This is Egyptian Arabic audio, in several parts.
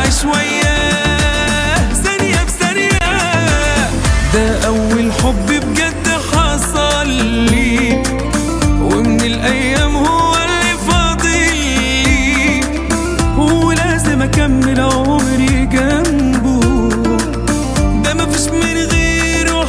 وعيش وياه ثانية بثانية ده أول حب بجد حصل لي ومن الأيام هو اللي فاضل لي ولازم أكمل عمري جنبه ده مفيش من غيره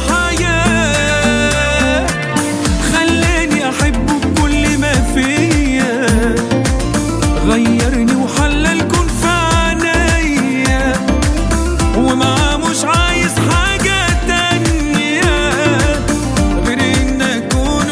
حياة خلاني أحبه بكل ما فيا غيرني وحلل كل في عينيا ومعاه مش عايز حاجة تانية غير إن أكون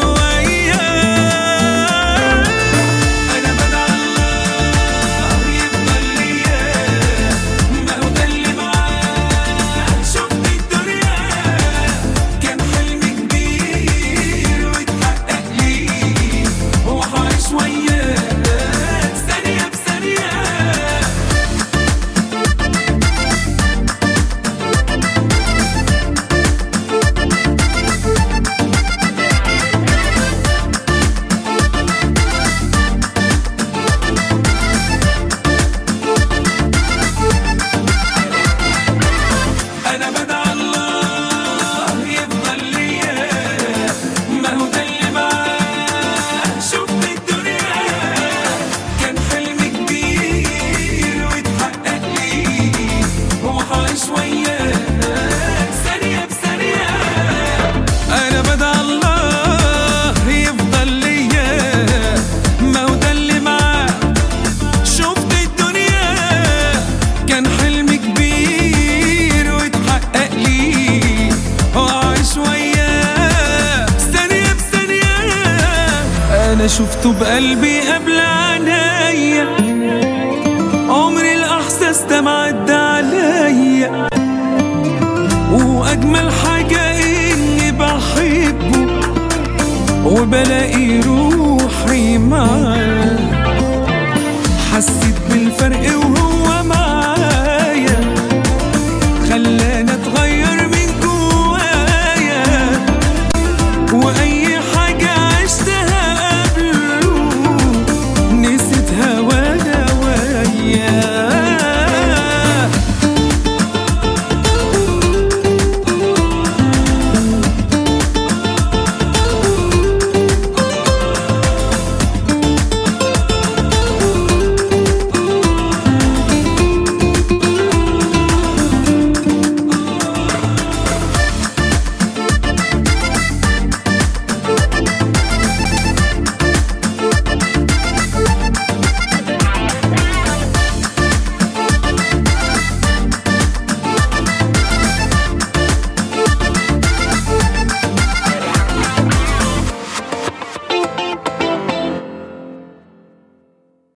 وياه أنا بدعى الله يفضل ليا ما هو ده اللي معاه شفت الدنيا كان حلم كبير واتحقق لي وعايش وياه ثانية بثانية أنا بدعى الله يفضل ليا ما هو ده اللي معاه شفت الدنيا كان حلم كبير واتحقق لي هو عايش وياه ثانية بثانية أنا بدعى الله يفضل ليا ما هو ده اللي معاه شفت الدنيا كان حلم كبير واتحقق لي وعايش وياه ثانية بثانية أنا شفته بقلبي قبل عينيا عمري الإحساس ده معدى عليا وأجمل حاجة إني بحبه وبلاقي روحي معاه حسيت بالفرق وهو